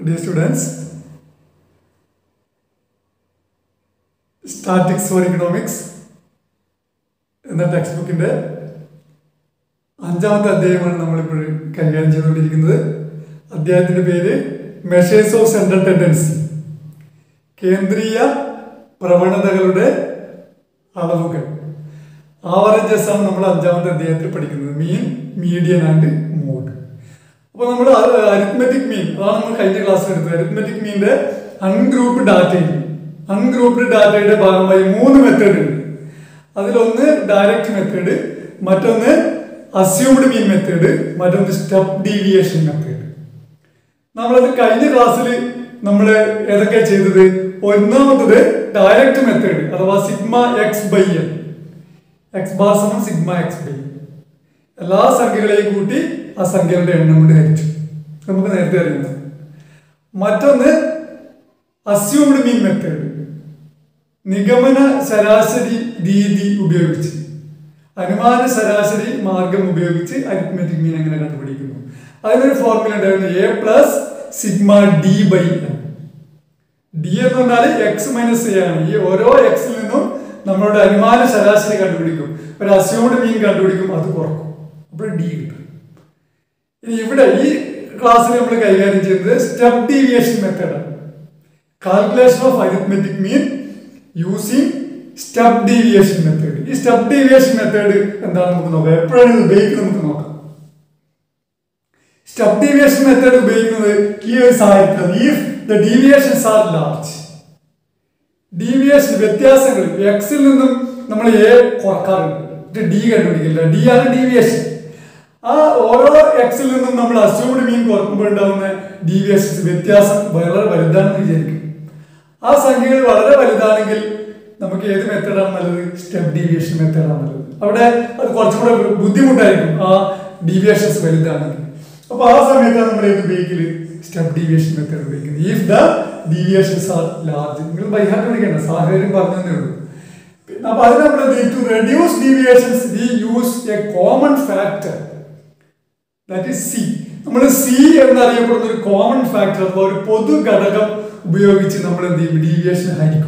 Dear students, statistics for economics എന്ന text ബുക്കിന്റെ അഞ്ചാമത്തെ അധ്യായമാണ് നമ്മളിപ്പോൾ കൈകാര്യം ചെയ്തുകൊണ്ടിരിക്കുന്നത് അധ്യായത്തിന്റെ പേര് മെഷേഴ്സ് ഓഫ് സെൻട്രൽ ടെൻഡൻസി കേന്ദ്രീയ പ്രവണതകളുടെ അളവുകൾ ആവറേജസ് ആണ് നമ്മൾ അഞ്ചാമത്തെ അധ്യായത്തിൽ പഠിക്കുന്നത് മീൻ മീഡിയൻ ആൻഡ് മോഡ് അപ്പോൾ നമ്മൾ അരിത്മെറ്റിക് മീൻ അതാണ് നമ്മൾ കഴിഞ്ഞ ക്ലാസ്സിൽ എടുത്തത് അരിത്മെറ്റിക് മീനിന്റെ അൺഗ്രൂപ്പ് ഡാറ്റയിൽ അൺഗ്രൂപ്പ്ഡ് ഡാറ്റയുടെ ഭാഗമായി മൂന്ന് മെത്തേഡ് ഉണ്ട് അതിലൊന്ന് ഡയറക്റ്റ് മെത്തേഡ് മറ്റൊന്ന് അസ്യൂംഡ് മീൻ മെത്തേഡ് മറ്റൊന്ന് സ്റ്റെപ്പ് ഡീവിയേഷൻ മെത്തേഡ് നമ്മളത് കഴിഞ്ഞ ക്ലാസ്സിൽ നമ്മൾ ഏതൊക്കെ ചെയ്തത് ഒന്നാമത്തത് ഡയറക്റ്റ് മെത്തേഡ് അഥവാ sigma x by n x bar സമം സിഗ്മ എക്സ് ബൈ എല്ലാ സംഖ്യകളെയും കൂട്ടി ആ സംഖ്യകളുടെ എണ്ണം കൊണ്ട് ഹരിച്ചു നമുക്ക് നേരത്തെ അറിയുന്നത് മറ്റൊന്ന് അസ്യൂംഡ് മീൻ മെത്തേഡ് നിഗമന ശരാശരി രീതി ഉപയോഗിച്ച് അനുമാന ശരാശരി മാർഗം ഉപയോഗിച്ച് അരിത്മെറ്റിക് മീൻ എങ്ങനെ കണ്ടുപിടിക്കുന്നു അതിനൊരു ഫോർമുല ഉണ്ടായിരുന്നു A plus sigma d by n d എന്ന് പറഞ്ഞാൽ എക്സ് മൈനസ് എ ആണ് ഈ ഓരോ എക്സിൽ നിന്നും നമ്മളുടെ അനുമാന ശരാശരി കണ്ടുപിടിക്കും ഒരു അസ്യൂംഡ് മീൻ കണ്ടുപിടിക്കും അത് കുറക്കും അപ്പോൾ ഡി കിട്ടും ഇനി ഇവിടെ ഈ ക്ലാസ്സിൽ നമ്മൾ കൈകാര്യം ചെയ്യുന്നത് സ്റ്റെപ്പ് ഡീവിയേഷൻ മെത്തേഡാണ് calculation of arithmetic mean using step deviation method ഈ സ്റ്റെപ്പ് ഡീവിയേഷൻ മെത്തേഡ് എന്താണ് നമുക്ക് നോക്കാം എപ്പോഴാണ് ഇത് ഉപയോഗിക്കുന്നത് നമുക്ക് നോക്കാം സ്റ്റെപ്പ് ഡീവിയേഷൻ മെത്തേഡ് ഉപയോഗിക്കുന്നത് ഈ ഒരു സാഹചര്യത്തിൽ if the deviations are large deviation വ്യത്യാസങ്ങൾ എക്സിൽ നിന്നും നമ്മൾ എ കുറക്കാറുണ്ട് ഡി കണ്ടുപിടിക്കില്ല ഡി ആണ് ഡീവിയേഷൻ ആ ഓരോ എക്സിൽ നിന്നും നമ്മൾ അസ്യൂംഡ് മീൻ കുറക്കുമ്പോൾ ഉണ്ടാകുന്ന ഡീവിയേഷൻസ് വ്യത്യാസം വളരെ വലുതാണെന്ന് വിചാരിക്കും ആ സംഖ്യകൾ വളരെ വലുതാണെങ്കിൽ നമുക്ക് ഏത് മെത്തേഡാണ് നല്ലത് സ്റ്റെപ്പ് ഡീവിയേഷൻ മെത്തേഡാണ് നല്ലത് അവിടെ അത് കുറച്ചും കൂടെ ബുദ്ധിമുട്ടായിരിക്കും ആ ഡീവിയേഷൻസ് വലുതാണെങ്കിൽ അപ്പൊ ആ സമയത്താണ് നമ്മൾ ഏത് ഉപയോഗിക്കല് സ്റ്റെപ്പ് ഡീവിയേഷൻ മെത്തേഡ് ഉപയോഗിക്കുന്നത് if the deviations are large നിങ്ങൾ ബൈഹാർട്ട് പഠിക്കേണ്ട സാഹചര്യം പറഞ്ഞതേ ഉള്ളൂ അപ്പൊ അതിന് നമ്മൾ to reduce deviations we use a common factor that is C നമ്മൾ സി എന്നറിയപ്പെടുന്ന ഒരു കോമൺ ഫാക്ടർ അഥവാ ഒരു പൊതു ഘടകം ഉപയോഗിച്ച് നമ്മൾ എന്ത് ചെയ്യും ഡീവിയേഷൻ ഹരിക്കും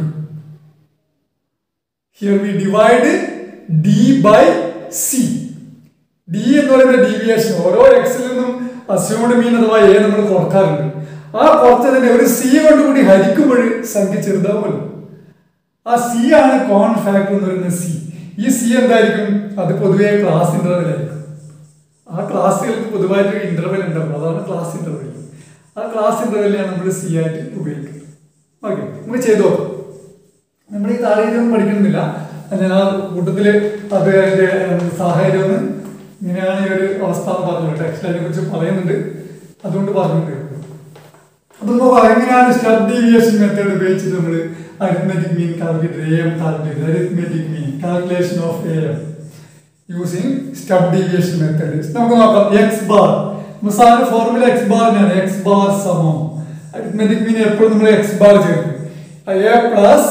here we divide d by C d എന്ന് പറയുന്ന ഡീവിയേഷൻ ഓരോ എക്സിൽ നിന്നും അസ്യൂംഡ് മീൻ അഥവാ എ നമ്മൾ കുറക്കാറുണ്ട് ആ കുറച്ചതിനെ ഒരു സി കൊണ്ട് കൂടി ഹരിക്കുമ്പോൾ സംഖ്യ ചെറുതാവുമല്ലോ ആ സി ആണ് കോൺ ഫാക്ടർ എന്ന് പറയുന്ന സി ഈ സി എന്തായിരിക്കും അത് പൊതുവെ ക്ലാസ് ഇന്റർവെൽ ആ ക്ലാസ്സുകൾക്ക് പൊതുവായിട്ട് ഇന്റർവെൽ ഉണ്ടാവും അതാണ് ക്ലാസ് ഇന്റർവെൽ ആ ക്ലാസ് ഇന്റർവെല്ലാണ് നമ്മൾ സി ആയിട്ട് ഉപയോഗിക്കുന്നത് ഓക്കെ നമുക്ക് ചെയ്തു നോക്കാം നമ്മൾ ഈ താഴെയൊന്നും പഠിക്കുന്നില്ല ഞാൻ ആ കൂട്ടത്തിൽ അത് അതിന്റെ സാഹചര്യം ഒന്ന് ഇങ്ങനെയാണ് ഈ ഒരു അവസ്ഥ എന്ന് പറഞ്ഞു ടെക്സ്റ്റ് അതിനെ കുറിച്ച് പറയുന്നുണ്ട് അതുകൊണ്ട് പറഞ്ഞിട്ടുണ്ട് അപ്പൊ നോക്കാം എങ്ങനെയാണ് സ്റ്റെപ്പ് ഡീവിയേഷൻ മെത്തേഡ് ഉപയോഗിച്ചിട്ട് നമ്മൾ arithmetic mean calculate A M calculate arithmetic mean calculation of A M using step deviation method നമുക്ക് നോക്കാം എക്സ് ബാർ സാറിന്റെ ഫോർമുല എക്സ് ബാറിനാണ് എക്സ് ബാർ സമം അരിത്മെറ്റിക് മീൻ എപ്പോഴും നമ്മൾ എക്സ് ബാർ ചേർക്കും A plus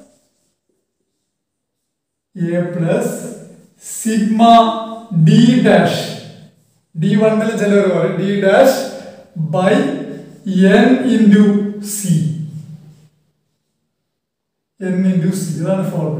A plus sigma d dash d വണ്ണിൽ ചിലർ പറയും d dash by n into C n into C ഇതാണ് formula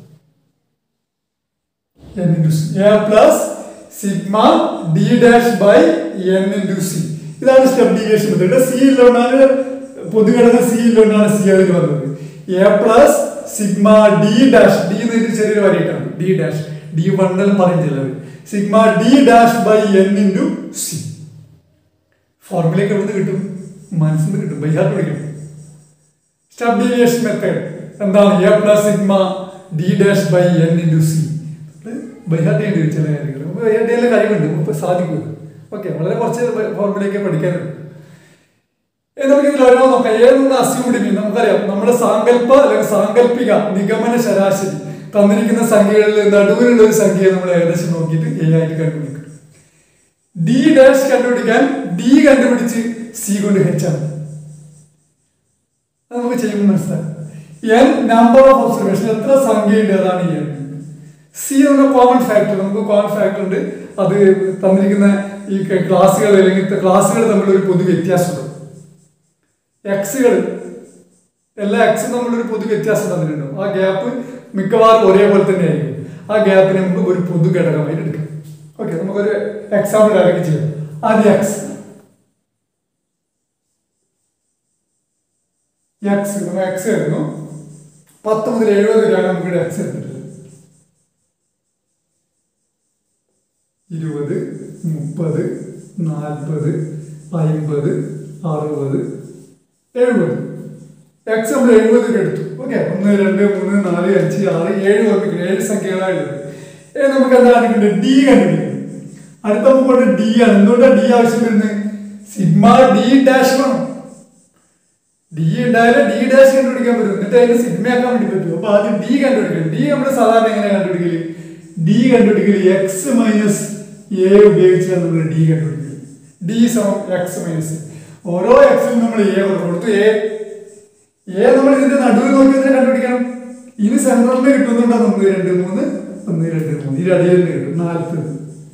n into C A plus sigma d dash by n into C ഇതാണ് step deviation method C ഇല്ലോണ്ടാണ് പൊതുഘടന C ഇല്ലോണ്ടാണ് C അതിൽ വന്നത് A plus sigma d dash d എന്നിട്ട് ചെറിയൊരു വരയിട്ടാണ് ഡി ഡാഷ് ഡി വണ്ണെല്ലാം പറയും ചിലർ sigma d dash by n into C ഫോർമുലയൊക്കെ എവിടെ കിട്ടും മനസ്സിൽ നിന്ന് കിട്ടും ബൈഹാർട്ട് പഠിക്കണം സ്റ്റെപ്പ് ഡീവിയേഷൻ മെത്തേഡ് എന്താണ് A plus sigma d dash by n into C by heart ചെയ്യേണ്ടി വരും ചില കാര്യങ്ങൾ ബൈഹാർട്ട് ചെയ്യാൻ കഴിവുണ്ട് നമുക്ക് സാധിക്കും ഓക്കെ വളരെ കുറച്ച് ഫോർമുലയൊക്കെ പഠിക്കാനുണ്ട് നമുക്ക് ഇതിൽ ഓരോ നോക്കാം ഏതൊന്ന് അസ്യൂംഡ് മീൻ നമുക്കറിയാം നമ്മുടെ സാങ്കല്പ അല്ലെങ്കിൽ സാങ്കല്പിക നിഗമന ശരാശരി തന്നിരിക്കുന്ന സംഖ്യകളിൽ നടുവിലുള്ള ഒരു സംഖ്യയെ നമ്മൾ ഏകദേശം നോക്കിയിട്ട് എ ആയിട്ട് കണ്ടുപിടിക്കും ഡി ഡാഷ് കണ്ടുപിടിക്കാൻ ഡി കണ്ടുപിടിച്ച് സി കൊണ്ട് ഹെച്ചാണ് അത് നമുക്ക് ചെയ്യുമ്പോൾ മനസ്സിലാക്കാം എൻ നമ്പർ ഓഫ് ഒബ്സർവേഷൻ എത്ര സംഖ്യയുണ്ട് അതാണ് എൻ സി എന്ന കോമൺ ഫാക്ടർ നമുക്ക് കോമൺ ഫാക്ടർ ഉണ്ട് അത് തന്നിരിക്കുന്ന ഈ ക്ലാസ്സുകൾ അല്ലെങ്കിൽ ക്ലാസ്സുകൾ തമ്മിൽ ഒരു പൊതു വ്യത്യാസമുണ്ട് എക്സുകൾ എല്ലാ എക്സും തമ്മിലൊരു പൊതു വ്യത്യാസം തന്നിട്ടുണ്ടാവും ആ ഗ്യാപ്പ് മിക്കവാറും ഒരേപോലെ തന്നെ ആയിരിക്കും ആ ഗ്യാപ്പിനെ നമുക്ക് ഒരു പൊതു ഘടകമായിട്ട് എടുക്കാം ഓക്കെ നമുക്കൊരു എക്സാമ്പിൾ ആരൊക്കെ ചെയ്യാം ആദ്യം എക്സ് എക്സ് നമ്മൾ എക്സ് ആയിരുന്നു പത്ത് മുതൽ എഴുപത് വരെയാണ് നമുക്ക് എക്സ് എടുത്തിട്ടുള്ളത് ഇരുപത് മുപ്പത് നാൽപ്പത് അമ്പത് അറുപത് എഴുപത് എക്സ് നമ്മൾ എഴുപത് എടുത്തു ഓക്കെ ഒന്ന് രണ്ട് മൂന്ന് നാല് അഞ്ച് ആറ് ഏഴ് ഓർമ്മിക്കണം ഏഴ് സംഖ്യകളാണുള്ളത് ഏ നമുക്ക് എന്താ കാണിക്കുന്നത് ഡി കണ്ടുപിടിക്കണം അടുത്ത നമുക്ക് ഡി ആണ് എന്തുകൊണ്ടാണ് ഡി ആവശ്യം വരുന്നത് സിഗ്മ ഡി ഡാഷ് വേണം ഡി ഉണ്ടായാലും ഡി ഡാഷ് കണ്ടുപിടിക്കാൻ പറ്റും എന്നിട്ട് അതിന് സിഗ്മ ആക്കാൻ വേണ്ടി പറ്റും അപ്പൊ ആദ്യം ഡി കണ്ടുപിടിക്കണം ഡി നമ്മൾ സാധാരണ എങ്ങനെ കണ്ടുപിടിക്കല് ഡി കണ്ടുപിടിക്കല് എക്സ് മൈനസ് എ ഉപയോഗിച്ചാണ് നമ്മൾ ഡി കണ്ടുപിടിക്കല് ഡി സമം എക്സ് മൈനസ് ഓരോ എക്സിലും നമ്മൾ എ കൊടുത്തു എ എ നമ്മൾ ഇതിന്റെ നടുവിൽ നോക്കി തന്നെ കണ്ടുപിടിക്കണം ഇനി സെൻട്രലിന് കിട്ടുന്നുണ്ടോ ഒന്ന് രണ്ട് മൂന്ന് ഒന്ന് രണ്ട് മൂന്ന് ഈ അടിയിൽ കിട്ടും നാൽപ്പത്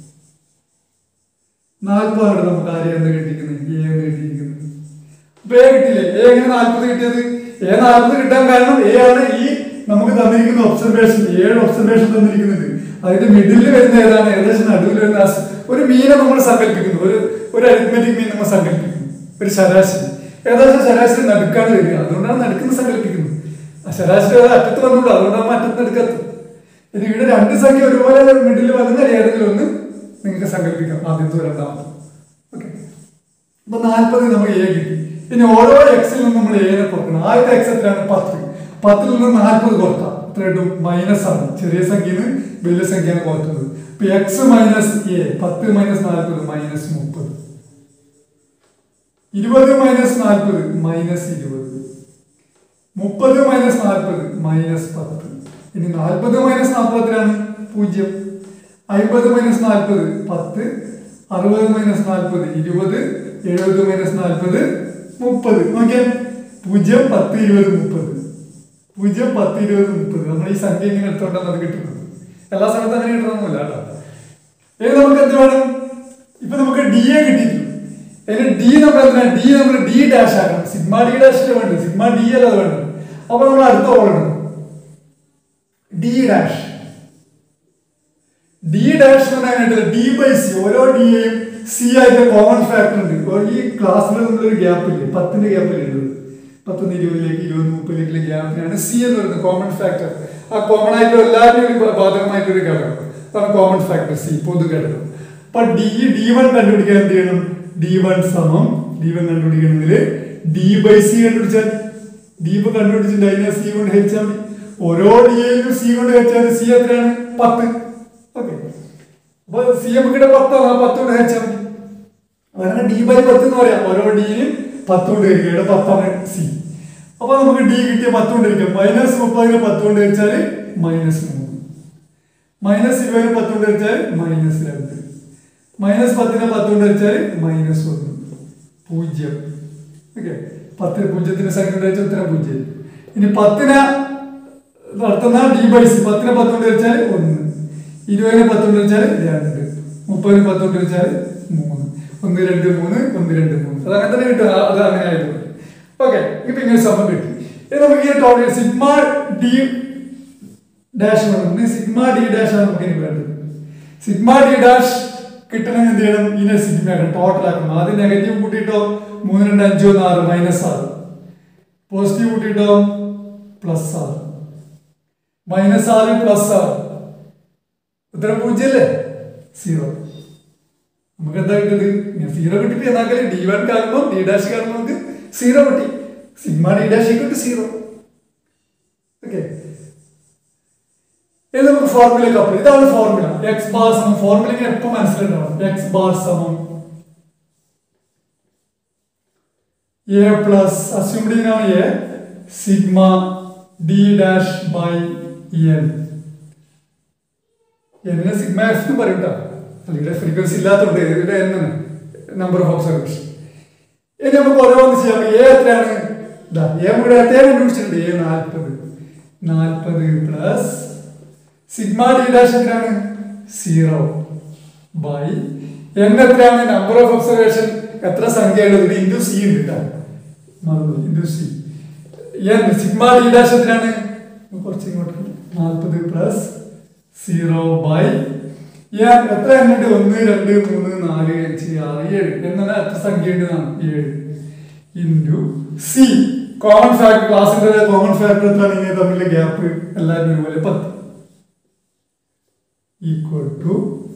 നാൽപ്പതാണ് നമുക്ക് ആരെയാണ് എന്ന് കിട്ടിയിരിക്കുന്നത് എ എന്ന് കിട്ടിയിരിക്കുന്നത് അപ്പൊ എ കിട്ടിയില്ലേ എ എങ്ങനെ നാൽപ്പത് കിട്ടിയത് എ നാൽപ്പത് കിട്ടാൻ കാരണം എ ആണ് ഈ നമുക്ക് തന്നിരിക്കുന്ന ഒബ്സർവേഷൻ ഏഴ് ഒബ്സർവേഷൻ തന്നിരിക്കുന്നുണ്ട് അതിന്റെ മിഡിലിൽ വരുന്ന ഏതാണ് ഏകദേശം നടുവിൽ വരുന്ന ആ- ഒരു മീനെ നമ്മൾ സങ്കല്പിക്കുന്നു ഒരു ഒരു അരിത്മെറ്റിക് മീൻ നമ്മൾ സങ്കല്പിക്കുന്നു ഒരു ശരാശരി ഏകദേശം ശരാശരി നടുക്കാണ് വരിക അതുകൊണ്ടാണ് നടുക്കുന്ന സങ്കല്പിക്കുന്നത് ആ ശരാശരി അത് അറ്റത്ത് വന്നുള്ളൂ അതുകൊണ്ടാണ് അറ്റത്ത് നടുക്കത്ത് ഇനി ഇവിടെ രണ്ട് സംഖ്യ ഒരുപോലെ മിഡിൽ വന്നാൽ ഏതെങ്കിലും ഒന്ന് നിങ്ങൾക്ക് സങ്കല്പിക്കാം ആദ്യത്തെ രണ്ടാമത്തെ ഓക്കെ അപ്പൊ നാൽപ്പത് നമുക്ക് എ കിട്ടി ഇനി ഓരോ എക്സിൽ നിന്നും നമ്മൾ എനെ കുറക്കണം ആദ്യത്തെ എക്സ് എത്രയാണ് പത്ത് പത്തിൽ നിന്ന് നാൽപ്പത് കുറക്കാം എത്ര കിട്ടും മൈനസ് ആണ് ചെറിയ സംഖ്യയിൽ നിന്ന് വലിയ സംഖ്യയാണ് കുറക്കുന്നത് അപ്പൊ എക്സ് മൈനസ് എ പത്ത് മൈനസ് നാൽപ്പത് മൈനസ് മുപ്പത് ഇരുപത് മൈനസ് നാൽപ്പത് മൈനസ് ഇരുപത് മുപ്പത് മൈനസ് നാൽപ്പത് മൈനസ് പത്ത് ഇനി നാൽപ്പത് മൈനസ് നാൽപ്പത്തിലാണ് പൂജ്യം അമ്പത് മൈനസ് നാൽപ്പത് പത്ത് അറുപത് മൈനസ് നാൽപ്പത് ഇരുപത് എഴുപത് മൈനസ് നാൽപ്പത് മുപ്പത് നോക്കിയാൽ പൂജ്യം പത്ത് ഇരുപത് മുപ്പത് പൂജ്യം പത്ത് ഇരുപത് മുപ്പത് നമ്മൾ ഈ സംഖ്യ ഇങ്ങനെ എടുത്തോണ്ടാണ് അത് കിട്ടുന്നത് എല്ലാ സ്ഥലത്തും അങ്ങനെ കിട്ടണമെന്നില്ല കേട്ടോ ഇനി നമുക്ക് എന്ത് വേണം ഇപ്പൊ നമുക്ക് ഡി എ കിട്ടിയിട്ടുണ്ട് ഇനി ഡി നമ്മൾ എന്തിനാ ഡി നമ്മൾ ഡി ഡാഷ് ആക്കണം സിഗ്മ ഡി ഡാഷിന് വേണ്ടത് സിഗ്മ ഡി അല്ല അത് വേണ്ടത് അപ്പൊ നമ്മൾ അടുത്ത ഓടണം ഡി ഡാഷ് ഡി ഡാഷ് എന്ന് പറഞ്ഞാൽ ഡി ബൈ സി ഓരോ ഡിയെയും സി ആയിട്ട് കോമൺ ഫാക്ടർ ഉണ്ട് ഇപ്പൊ ഈ ക്ലാസ്സിൽ നമ്മളൊരു ഗ്യാപ്പ് ഇല്ലേ പത്തിന്റെ ഗ്യാപ്പിൽ ഉള്ളത് പത്തൊന്ന് ഇരുപതിലേക്ക് ഇരുപത് മുപ്പതിലേക്കുള്ള ഗ്യാപ്പിനാണ് സി എന്ന് പറയുന്നത് കോമൺ ഫാക്ടർ ആ കോമൺ ആയിട്ട് എല്ലാവരും ബാധകമായിട്ടൊരു ഘടകം അതാണ് കോമൺ ഫാക്ടർ സി പൊതു ഘടകം അപ്പൊ ഡി ഡി വൺ കണ്ടുപിടിക്കാൻ എന്ത് ചെയ്യണം ഡി വൺ സമം ഡി വൺ കണ്ടുപിടിക്കണമെങ്കിൽ ഡി ബൈ സി കണ്ടുപിടിച്ചാൽ ഡി ഇപ്പൊ കണ്ടുപിടിച്ചിട്ട് അതിനെ സി കൊണ്ട് ഹരിച്ചാൽ മതി ഓരോ ഡിയെയും സി കൊണ്ട് ഹരിച്ചാൽ സി എത്രയാണ് പത്ത് ഓക്കെ അപ്പൊ സി നമുക്കിടെ പത്താണ് ആ പത്ത് കൊണ്ട് ഹരിച്ചാൽ മതി അങ്ങനെ ഡി ബൈ പത്ത് എന്ന് പറയാം ഓരോ ഡിയിലും പത്ത് കൊണ്ട് ഹരിക്കുക ഇവിടെ പത്താണ് സി അപ്പൊ നമുക്ക് ഡി കിട്ടിയ പത്ത് കൊണ്ട് ഹരിക്കാം മൈനസ് മുപ്പതിന് പത്ത് കൊണ്ട് ഹരിച്ചാൽ മൈനസ് മൂന്ന് മൈനസ് ഇരുപതിന് പത്ത് കൊണ്ട് ഹരിച്ചാൽ മൈനസ് രണ്ട് മൈനസ് പത്തിനെ പത്ത് കൊണ്ട് ഹരിച്ചാൽ മൈനസ് ഒന്ന് പൂജ്യം ഓക്കെ പത്ത് പൂജ്യത്തിന് സംഖ്യ കൊണ്ട് ഹരിച്ചാൽ ഉത്തരം പൂജ്യം ഇനി പത്തിനെ നടത്തുന്ന ഡി ബൈ സി പത്തിനെ പത്ത് കൊണ്ട് വെച്ചാൽ ഒന്ന് ഇരുപതിന് പത്ത് കൊണ്ട് വെച്ചാൽ രണ്ട് മുപ്പതിന് പത്ത് കൊണ്ട് വെച്ചാൽ മൂന്ന് ഒന്ന് രണ്ട് മൂന്ന് ഒന്ന് രണ്ട് മൂന്ന് അത് അങ്ങനെ തന്നെ കിട്ടും ആ- അത് അങ്ങനെ ആയിരുന്നു ഓക്കെ ഇപ്പൊ ഇങ്ങനെ സമയം കിട്ടി ഇനി നമുക്ക് ഈ ടോട്ടൽ സിഗ്മ ഡി ഡാഷ് വേണം ഇനി സിഗ്മ ഡി ഡാഷ് ആണ് നമുക്ക് ഇനി വേണ്ടത് സിഗ്മ ഡി ഡാഷ് കിട്ടണമെങ്കിൽ എന്ത് ചെയ്യണം ഇതിനെ സിഗ്മ ആക്കണം ടോട്ടൽ ആക്കണം ആദ്യം നെഗറ്റീവ് കൂട്ടിയിട്ടോ മൂന്ന് രണ്ട് അഞ്ച് ഒന്ന് ആറ് മൈനസ് ആറ് പോസിറ്റീവ് കൂട്ടിയിട്ടോ പ്ലസ് ആറ് മൈനസ് ആറ് പ്ലസ് ആറ് ഉത്തരം പൂജ്യല്ലേ സീറോ നമുക്ക് എന്താ കിട്ടിയത് സീറോ കിട്ടിയിട്ട് എന്നാക്കല്ലേ ഡി വൺ കാണുമ്പോൾ ഡി ഡാഷ് കാണുമ്പോൾ നമുക്ക് സീറോ കിട്ടി സിഗ്മ ഡി ഡാഷ് കിട്ടി സീറോ ഓക്കെ ഇത് നമുക്ക് ഫോർമുലയ്ക്ക് അപ്ലൈ ഇതാണ് ഫോർമുല എക്സ് ബാർ സമം ഫോർമുലയ്ക്ക് എപ്പോൾ മനസ്സിലുണ്ടാവും എക്സ് ബാർ സമം എ പ്ലസ് അസ്യൂംഡ് ആണ് A sigma d dash by n എന്നിനെ സിഗ്മ എഫ് എന്ന് പറയും കേട്ടോ അല്ലെങ്കിൽ ഫ്രീക്വൻസി ഇല്ലാത്തതുകൊണ്ട് ഇവിടെ എന്നാണ് നമ്പർ ഓഫ് ഒബ്സർവേഷൻ ഇനി നമുക്ക് ഓരോന്ന് ചെയ്യാം എ എത്രയാണ് ഇതാ എ നമ്മുടെ നേരത്തെ കണ്ടുപിടിച്ചിട്ടുണ്ട് എ നാൽപ്പത് നാൽപ്പത് പ്ലസ് സിഗ്മ ഡി ഡാഷ് എത്രയാണ് സീറോ ബൈ എൻ എത്രയാണ് നമ്പർ ഓഫ് ഒബ്സർവേഷൻ എത്ര സംഖ്യ ഉള്ളത് ഇൻറ്റു സി ഉണ്ട് കേട്ടോ മറന്നു into C n sigma d dash എത്രയാണ് കുറച്ച് ഇങ്ങോട്ട് നാൽപ്പത് പ്ലസ് സീറോ ബൈ എൻ എത്ര എണ്ണുണ്ട് ഒന്ന് രണ്ട് മൂന്ന് നാല് അഞ്ച് ആറ് ഏഴ് എന്നാൽ എത്ര സംഖ്യ ഉണ്ട് എന്നാണ് ഏഴ് ഇൻറ്റു സി കോമൺ ഫാക്ടർ ക്ലാസിന്റെ കോമൺ ഫാക്ടർ എത്രയാണ് ഇങ്ങനെ തമ്മിലുള്ള ഗ്യാപ്പ് എല്ലാവരും ഒരുപോലെ പത്ത് ഈക്വൽ ടു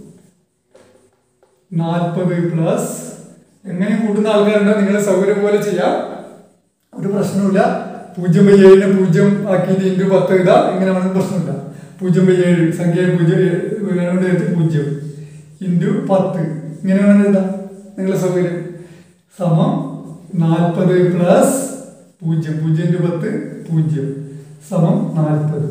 നാൽപ്പത് പ്ലസ് എങ്ങനെ കൂട്ടുന്ന ആൾക്കാരുണ്ടോ നിങ്ങളെ സൗകര്യം പോലെ ചെയ്യാം ഒരു പ്രശ്നമില്ല പൂജ്യം ബൈ ഏഴിനെ പൂജ്യം ആക്കിയിട്ട് ഇൻറ്റു പത്ത് ഇതാ ഇങ്ങനെ വേണമെങ്കിൽ പ്രശ്നമില്ല പൂജ്യം ബൈ ഏഴ് സംഖ്യ പൂജ്യം കൊണ്ട് എത്തി പൂജ്യം ഇൻറ്റു പത്ത് ഇങ്ങനെ വേണമെങ്കിൽ എഴുതാം നിങ്ങളെ സൗകര്യം സമം നാൽപ്പത് പ്ലസ് പൂജ്യം പൂജ്യം ഇൻറ്റു പത്ത് പൂജ്യം സമം നാൽപ്പത്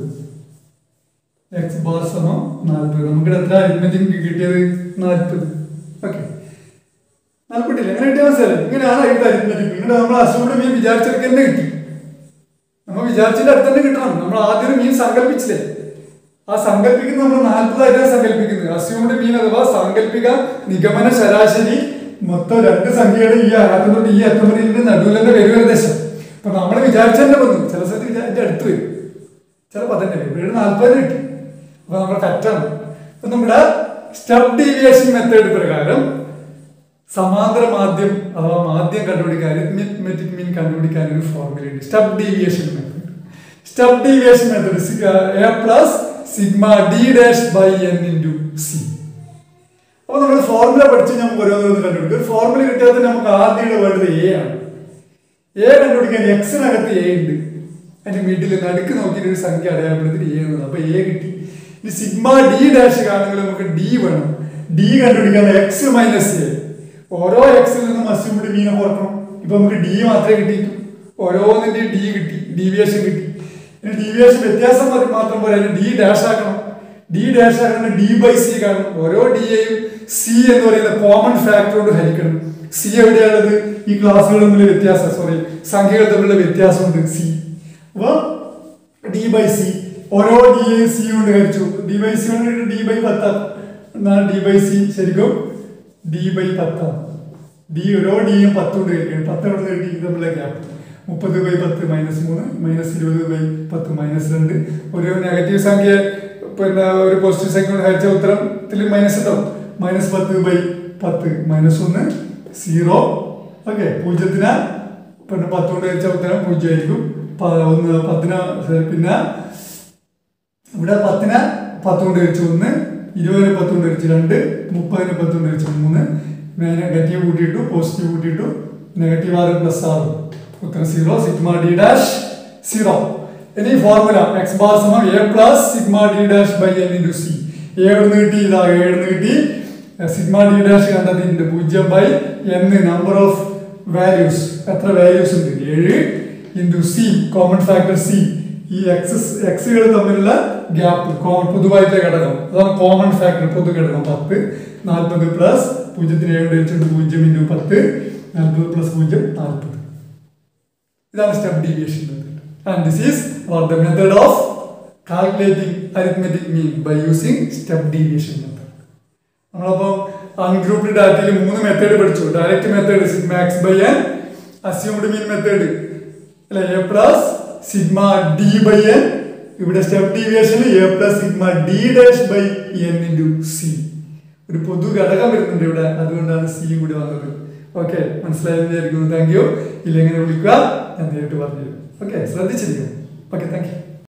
എക്സ് ബാർ സമം നാൽപ്പത് നമുക്ക് എത്ര അരിത്മെറ്റിക് കിട്ടിയത് നാൽപ്പത് ഓക്കെ നാൽപ്പത്തില്ല എങ്ങനെ കിട്ടിയ മനസ്സിലായി ഇങ്ങനെയാണ് എഴുത്ത് അരിത്മെറ്റിക് ഇങ്ങനെ നമ്മൾ അസൂടെ മീൻ വിചാരിച്ചെടുക്കുക തന്നെ കിട്ടി നമ്മൾ വിചാരിച്ചതിന്റെ അടുത്ത് തന്നെ കിട്ടണം നമ്മൾ ആദ്യം ഒരു മീൻ സങ്കല്പിച്ചില്ലേ ആ സങ്കല്പിക്കുന്ന നമ്മൾ നാൽപ്പതായിട്ടാണ് സങ്കല്പിക്കുന്നത് അസ്യൂംഡ് മീൻ അഥവാ സാങ്കല്പിക നിഗമന ശരാശരി മൊത്തം രണ്ട് സംഖ്യയുടെ ഈ അറ്റം തൊട്ട് ഈ അറ്റം വരെ ഇതിന്റെ നടുവിൽ തന്നെ വരും ഏകദേശം അപ്പൊ നമ്മൾ വിചാരിച്ചതന്നെ വന്നു ചില സ്ഥലത്ത് വിചാരിച്ച അടുത്ത് വരും ചിലപ്പോൾ അതന്നെ വരും ഇവിടെ നാൽപ്പത് കിട്ടി അപ്പൊ നമ്മൾ കറക്റ്റാണ് അപ്പൊ നമ്മുടെ സ്റ്റെപ്പ് ഡീവിയേഷൻ മെത്തേഡ് പ്രകാരം സമാന്തര മാധ്യം അഥവാ മാധ്യം കണ്ടുപിടിക്കാൻ അരിത്മെറ്റിക് മീൻ കണ്ടുപിടിക്കാൻ ഒരു ഫോർമുല ഉണ്ട് step deviation method step deviation method A plus sigma d dash by n into C അപ്പോൾ നമ്മൾ ഫോർമുല പഠിച്ച് നമുക്ക് ഓരോന്നോരോന്ന് കണ്ടുപിടിക്കും ഒരു ഫോർമുല കിട്ടിയാൽ തന്നെ നമുക്ക് ആദ്യം വേണ്ടത് എ ആണ് എ കണ്ടുപിടിക്കാൻ എക്സിനകത്ത് എ ഉണ്ട് അതിന്റെ മിഡിൽ നടുക്ക് നോക്കിയിട്ട് ഒരു സംഖ്യ അടയാളപ്പെടുത്തിട്ട് എ എന്നത് അപ്പൊ എ കിട്ടി ഈ സിഗ്മ ഡി ഡാഷ് കാണുമെങ്കിൽ നമുക്ക് ഡി വേണം ഡി കണ്ടുപിടിക്കാൻ എക്സ് മൈനസ് എ ഓരോ എക്സിൽ നിന്നും അസ്യൂംഡ് മീനെ ഓർക്കണം ഇപ്പൊ നമുക്ക് ഡി മാത്രമേ കിട്ടിയിട്ടു ഓരോന്നിന്റെ ഡി കിട്ടി ഡീവിയേഷൻ കിട്ടി ഇനി ഡീവിയേഷൻ വ്യത്യാസം മതി മാത്രം പോരാ ഡി ഡാഷ് ആക്കണം ഡി ഡാഷ് ആക്കണം ഡി ബൈ സി കാണും ഓരോ ഡിയെയും സി എന്ന് പറയുന്ന കോമൺ ഫാക്ടർ കൊണ്ട് ഹരിക്കണം സി എവിടെയാണുള്ളത് ഈ ക്ലാസ്സുകൾ തമ്മിലുള്ള വ്യത്യാസം സോറി സംഖ്യകൾ തമ്മിലുള്ള വ്യത്യാസമുണ്ട് സി അപ്പൊ ഡി ബൈ സി ഓരോ ഡിയെയും സി കൊണ്ട് ഹരിച്ചു ഡി ബൈ സി കൊണ്ട് ഡി ബൈ പത്താം എന്നാൽ ഡി ബൈ സി ശരിക്കും ഡി ബൈ പത്താം ഡി ഓരോ ഡിയും പത്ത് കൊണ്ട് ഹരിക്കണം പത്ത് കൊണ്ട് കിട്ടി ഇത് തമ്മിലുള്ള ഗ്യാപ്പ് മുപ്പത് ബൈ പത്ത് മൈനസ് മൂന്ന് മൈനസ് ഇരുപത് ബൈ പത്ത് മൈനസ് രണ്ട് ഒരു നെഗറ്റീവ് സംഖ്യ പിന്നെ ഒരു പോസിറ്റീവ് സംഖ്യ കൊണ്ട് ഹരിച്ച ഉത്തരത്തിൽ മൈനസ് ഉണ്ടാവും മൈനസ് പത്ത് ബൈ പത്ത് മൈനസ് ഒന്ന് സീറോ ഓക്കെ പൂജ്യത്തിന് പിന്നെ പത്ത് കൊണ്ട് ഹരിച്ച ഉത്തരം പൂജ്യമായിരിക്കും പ- ഒന്ന് പത്തിന് പിന്നെ ഇവിടെ പത്തിന് പത്ത് കൊണ്ട് ഹരിച്ച് ഒന്ന് ഇരുപതിന് പത്ത് കൊണ്ട് ഹരിച്ച് രണ്ട് മുപ്പതിന് പത്ത് കൊണ്ട് ഹരിച്ച് മൂന്ന് നെഗറ്റീവ് കൂട്ടിയിട്ടു പോസിറ്റീവ് കൂട്ടിയിട്ടു നെഗറ്റീവ് ആറ് പ്ലസ് ആറ് ഉത്തരം zero sigma d dash zero ഇനി ഫോർമുല എക്സ് ബാർ സമം A plus sigma d dash by n into C ഏഴുന്ന് കിട്ടി ഇതാ ഏഴുന്ന് കിട്ടി സിഗ്മ ഡി ഡാഷ് കണ്ടെത്തിയിട്ടുണ്ട് പൂജ്യം ബൈ എന്ന് നമ്പർ ഓഫ് വാല്യൂസ് എത്ര വാല്യൂസ് ഉണ്ട് ഏഴ് into C common factor C ഈ എക്സ് എക്സുകൾ തമ്മിലുള്ള ഗ്യാപ്പ് കോമൺ പൊതുവായിട്ടുള്ള ഘടകം അതാണ് കോമൺ ഫാക്ടർ പൊതു ഘടകം പത്ത് നാൽപ്പത് പ്ലസ് പൂജ്യത്തിന് ഏഴ് വെച്ചിട്ട് പൂജ്യം ഇൻറ്റു പത്ത് നാൽപ്പത് പ്ലസ് പൂജ്യം നാൽപ്പത് ഇതാണ് step deviation method and this is or the method of calculating arithmetic mean by using step deviation method നമ്മളപ്പോൾ അൺഗ്രൂപ്പ്ഡ് ഡാറ്റയിൽ മൂന്ന് മെത്തേഡ് പഠിച്ചു direct method sigma x by n assumed mean method അല്ലെ A plus sigma d by n ഇവിടെ step ഡീവിയേഷനിൽ A plus sigma d dash by n into C ഒരു പൊതു ഘടകം വരുന്നുണ്ട് ഇവിടെ അതുകൊണ്ടാണ് സി കൂടി വന്നത് ഓക്കെ മനസ്സിലായെന്ന് വിചാരിക്കുന്നു താങ്ക് യു ഇല്ലെങ്കിൽ വിളിക്കുക ഞാൻ നേരിട്ട് പറഞ്ഞു തരും ഓക്കെ ശ്രദ്ധിച്ചിരിക്കും ഓക്കെ താങ്ക് യു